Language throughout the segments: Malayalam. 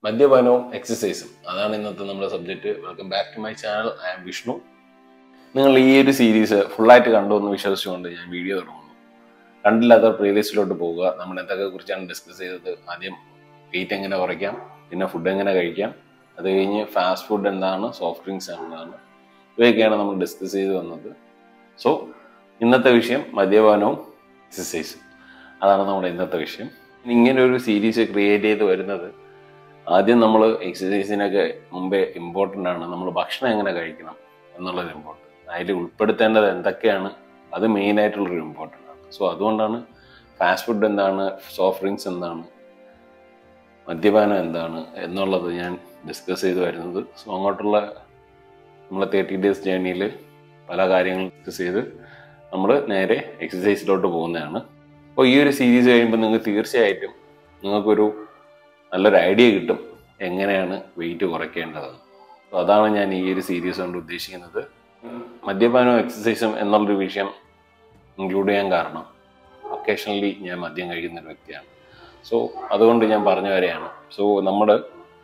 മദ്യപാനവും എക്സസൈസും അതാണ് ഇന്നത്തെ നമ്മുടെ subject welcome back to my channel I am Vishnu നിങ്ങൾ ഈ ഒരു സീരീസ് ഫുള്ളായിട്ട് കണ്ടു എന്ന് വിശ്വസിച്ചുകൊണ്ട് ഞാൻ വീഡിയോ തുടങ്ങുന്നു കണ്ടില്ലാത്ത പ്ലേലിസ്റ്റിലോട്ട് പോവുക നമ്മൾ എന്തൊക്കെ കുറിച്ചാണ് ഡിസ്കസ് ചെയ്തത് ആദ്യം വെയിറ്റ് എങ്ങനെ കുറയ്ക്കാം പിന്നെ ഫുഡ് എങ്ങനെ കഴിക്കാം അത് കഴിഞ്ഞ് ഫാസ്റ്റ് ഫുഡ് എന്താണ് സോഫ്റ്റ് ഡ്രിങ്ക്സ് എന്താണ് ഇവയൊക്കെയാണ് നമ്മൾ ഡിസ്കസ് ചെയ്ത് വന്നത് സോ ഇന്നത്തെ വിഷയം മദ്യപാനവും എക്സസൈസും അതാണ് നമ്മുടെ ഇന്നത്തെ വിഷയം ഇങ്ങനെ ഒരു സീരീസ് ക്രിയേറ്റ് ചെയ്ത് വരുന്നത് ആദ്യം നമ്മൾ എക്സസൈസിനൊക്കെ മുമ്പേ ഇമ്പോർട്ടൻ്റ് ആണ് നമ്മൾ ഭക്ഷണം എങ്ങനെ കഴിക്കണം എന്നുള്ളത് ഇമ്പോർട്ടൻ്റ് അതിൽ ഉൾപ്പെടുത്തേണ്ടത് എന്തൊക്കെയാണ് അത് മെയിൻ ആയിട്ടുള്ളൊരു ഇമ്പോർട്ടൻ്റ് ആണ് സോ അതുകൊണ്ടാണ് ഫാസ്റ്റ് ഫുഡ് എന്താണ് സോഫ്റ്റ് ഡ്രിങ്ക്സ് എന്താണ് മദ്യപാനം എന്താണ് എന്നുള്ളത് ഞാൻ ഡിസ്കസ് ചെയ്ത് വരുന്നത് സോ അങ്ങോട്ടുള്ള നമ്മളെ തേർട്ടി ഡേയ്സ് ജേർണിയിൽ പല കാര്യങ്ങളും ഡിസ്കസ് ചെയ്ത് നമ്മൾ നേരെ എക്സസൈസിലോട്ട് പോകുന്നതാണ് അപ്പോൾ ഈ ഒരു സീരീസ് കഴിയുമ്പോൾ നിങ്ങൾക്ക് തീർച്ചയായിട്ടും നിങ്ങൾക്കൊരു നല്ലൊരു ഐഡിയ കിട്ടും എങ്ങനെയാണ് വെയിറ്റ് കുറയ്ക്കേണ്ടതെന്ന് അപ്പോൾ അതാണ് ഞാൻ ഈ ഒരു സീരീസ് കൊണ്ട് ഉദ്ദേശിക്കുന്നത് മദ്യപാനവും എക്സസൈസും എന്നുള്ളൊരു വിഷയം ഇൻക്ലൂഡ് ചെയ്യാൻ കാരണം ഒക്കേഷണലി ഞാൻ മദ്യം കഴിക്കുന്ന ഒരു വ്യക്തിയാണ് സോ അതുകൊണ്ട് ഞാൻ പറഞ്ഞു വരെയാണ് സോ നമ്മുടെ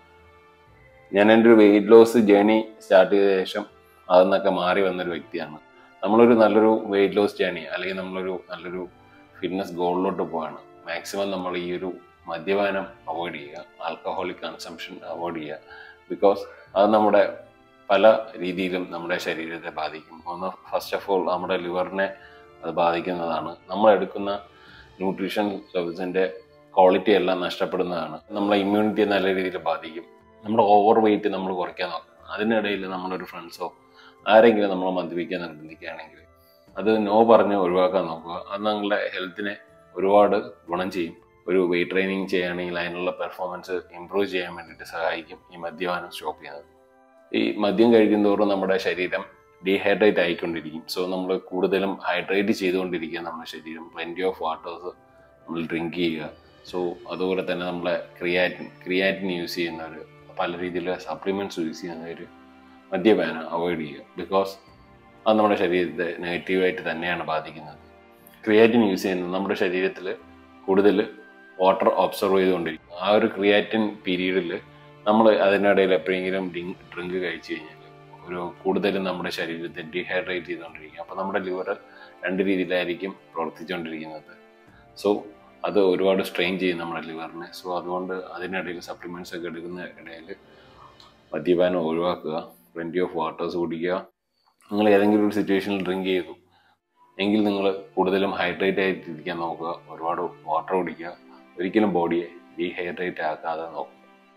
ഞാൻ എൻ്റെ ഒരു വെയിറ്റ് ലോസ് ജേണി സ്റ്റാർട്ട് ചെയ്ത ശേഷം അതെന്നൊക്കെ മാറി വന്നൊരു വ്യക്തിയാണ് നമ്മളൊരു നല്ലൊരു വെയിറ്റ് ലോസ് ജേണി അല്ലെങ്കിൽ നമ്മളൊരു നല്ലൊരു ഫിറ്റ്നസ് ഗോളിലോട്ട് പോവാണ് മാക്സിമം നമ്മൾ ഈ ഒരു മദ്യപാനം അവോയ്ഡ് ചെയ്യുക ആൽക്കഹോളിക് കൺസംഷൻ അവോയ്ഡ് ചെയ്യുക ബിക്കോസ് അത് നമ്മുടെ പല രീതിയിലും നമ്മുടെ ശരീരത്തെ ബാധിക്കും ഒന്ന് ഫസ്റ്റ് ഓഫ് ഓൾ നമ്മുടെ ലിവറിനെ അത് ബാധിക്കുന്നതാണ് നമ്മൾ എടുക്കുന്ന ന്യൂട്രീഷൻ സർവീസിൻ്റെ ക്വാളിറ്റി എല്ലാം നഷ്ടപ്പെടുന്നതാണ് നമ്മളെ ഇമ്മ്യൂണിറ്റിയെ നല്ല രീതിയിൽ ബാധിക്കും നമ്മുടെ ഓവർ വെയിറ്റ് നമ്മൾ കുറയ്ക്കാൻ നോക്കണം അതിനിടയിൽ നമ്മളൊരു ഫ്രണ്ട്സോ ആരെങ്കിലും നമ്മളെ മദ്യപിക്കാൻ നിർബന്ധിക്കുകയാണെങ്കിൽ അത് നോ പറഞ്ഞ് ഒഴിവാക്കാൻ നോക്കുക അത് നിങ്ങളുടെ ഹെൽത്തിനെ ഒരുപാട് ഗുണം ചെയ്യും ഒരു വെയിറ്റ് ട്രെയിനിങ് ചെയ്യുകയാണെങ്കിൽ അതിനുള്ള പെർഫോമൻസ് ഇമ്പ്രൂവ് ചെയ്യാൻ വേണ്ടിയിട്ട് സഹായിക്കും ഈ മദ്യപാനം സ്റ്റോപ്പ് ചെയ്യുന്നത് ഈ മദ്യം കഴിക്കുന്തോറും നമ്മുടെ ശരീരം ഡീഹൈഡ്രേറ്റ് ആയിക്കൊണ്ടിരിക്കും സോ നമ്മൾ കൂടുതലും ഹൈഡ്രേറ്റ് ചെയ്തുകൊണ്ടിരിക്കുക നമ്മുടെ ശരീരം പ്ലെൻറ്റി ഓഫ് വാട്ടേഴ്സ് നമ്മൾ ഡ്രിങ്ക് ചെയ്യുക സോ അതുപോലെ തന്നെ നമ്മളെ ക്രിയാറ്റിൻ ക്രിയാറ്റിൻ യൂസ് ചെയ്യുന്നവർ പല രീതിയിലുള്ള സപ്ലിമെൻറ്റ്സ് യൂസ് ചെയ്യുന്നവർ മദ്യപാനം അവോയ്ഡ് ചെയ്യുക ബിക്കോസ് അത് നമ്മുടെ ശരീരത്തെ നെഗറ്റീവായിട്ട് തന്നെയാണ് ബാധിക്കുന്നത് ക്രിയാറ്റിൻ യൂസ് ചെയ്യുന്നത് നമ്മുടെ ശരീരത്തിൽ കൂടുതൽ വാട്ടർ ഒബ്സർവ് ചെയ്തുകൊണ്ടിരിക്കും ആ ഒരു ക്രിയാറ്റിൻ പീരീഡിൽ നമ്മൾ അതിനിടയിൽ എപ്പോഴെങ്കിലും ഡ്രിങ്ക് ഡ്രിങ്ക് കഴിച്ചു കഴിഞ്ഞാൽ ഒരു കൂടുതലും നമ്മുടെ ശരീരത്തെ ഡീഹൈഡ്രേറ്റ് ചെയ്തുകൊണ്ടിരിക്കും അപ്പോൾ നമ്മുടെ ലിവർ രണ്ട് രീതിയിലായിരിക്കും പ്രവർത്തിച്ചുകൊണ്ടിരിക്കുന്നത് സോ അത് ഒരുപാട് സ്ട്രെയിൻ ചെയ്യും നമ്മുടെ ലിവറിനെ സോ അതുകൊണ്ട് അതിനിടയിൽ സപ്ലിമെൻറ്റ്സ് ഒക്കെ എടുക്കുന്ന ഇടയിൽ മദ്യപാനം ഒഴിവാക്കുക പ്ലെൻറ്റി ഓഫ് വാട്ടേഴ്സ് കുടിക്കുക നിങ്ങൾ ഏതെങ്കിലും ഒരു സിറ്റുവേഷനിൽ ഡ്രിങ്ക് ചെയ്തു എങ്കിൽ നിങ്ങൾ കൂടുതലും ഹൈഡ്രേറ്റ് ആയിട്ടിരിക്കാൻ നോക്കുക ഒരുപാട് വാട്ടർ കുടിക്കുക ഒരിക്കലും ബോഡിയെ ഡീഹൈഡ്രേറ്റ് ആക്കാതെ നോക്കുക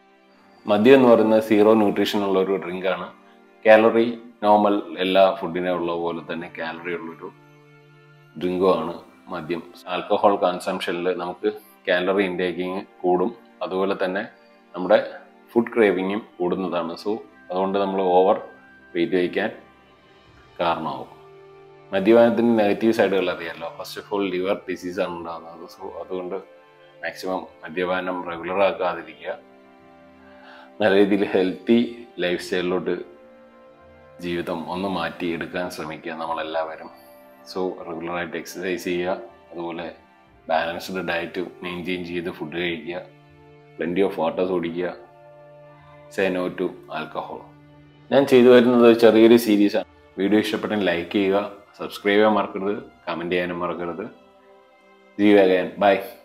മദ്യം എന്ന് പറയുന്നത് സീറോ ന്യൂട്രീഷൻ ഉള്ള ഒരു ഡ്രിങ്കാണ് കാലറി നോർമൽ എല്ലാ ഫുഡിനെ ഉള്ള പോലെ തന്നെ കാലറി ഉള്ളൊരു ഡ്രിങ്കുമാണ് മദ്യം ആൽക്കഹോൾ കൺസംഷനിൽ നമുക്ക് കാലറി ഇൻടേക്കിങ് കൂടും അതുപോലെ തന്നെ നമ്മുടെ ഫുഡ് ക്രേവിങ്ങും കൂടുന്നതാണ് സോ അതുകൊണ്ട് നമ്മൾ ഓവർ വെയിറ്റ് വയ്ക്കാൻ കാരണമാവും മദ്യപാനത്തിന് നെഗറ്റീവ് സൈഡുകൾ അറിയാമല്ലോ ഫസ്റ്റ് ഓഫ് ഓൾ ലിവർ ഡിസീസാണ് ഉണ്ടാകുന്നത് സോ അതുകൊണ്ട് മാക്സിമം മദ്യപാനം റെഗുലർ ആക്കാതിരിക്കുക നല്ല രീതിയിൽ ഹെൽത്തി ലൈഫ് സ്റ്റൈലിലോട്ട് ജീവിതം ഒന്ന് മാറ്റി എടുക്കാൻ ശ്രമിക്കുക നമ്മളെല്ലാവരും സോ റെഗുലറായിട്ട് എക്സസൈസ് ചെയ്യുക അതുപോലെ ബാലൻസ്ഡ് ഡയറ്റ് മെയിൻറ്റെയിൻ ചെയ്ത് ഫുഡ് കഴിക്കുക പ്ലെൻറ്റി ഓഫ് വാട്ടേഴ്സ് കുടിക്കുക സേ നോ ടു ആൽക്കഹോൾ ഞാൻ ചെയ്തു വരുന്നത് ചെറിയൊരു സീരീസാണ് വീഡിയോ ഇഷ്ടപ്പെട്ടെങ്കിൽ ലൈക്ക് ചെയ്യുക സബ്സ്ക്രൈബ് ചെയ്യാൻ മറക്കരുത് കമൻറ്റ് ചെയ്യാനും മറക്കരുത് ജീവകൻ ബൈ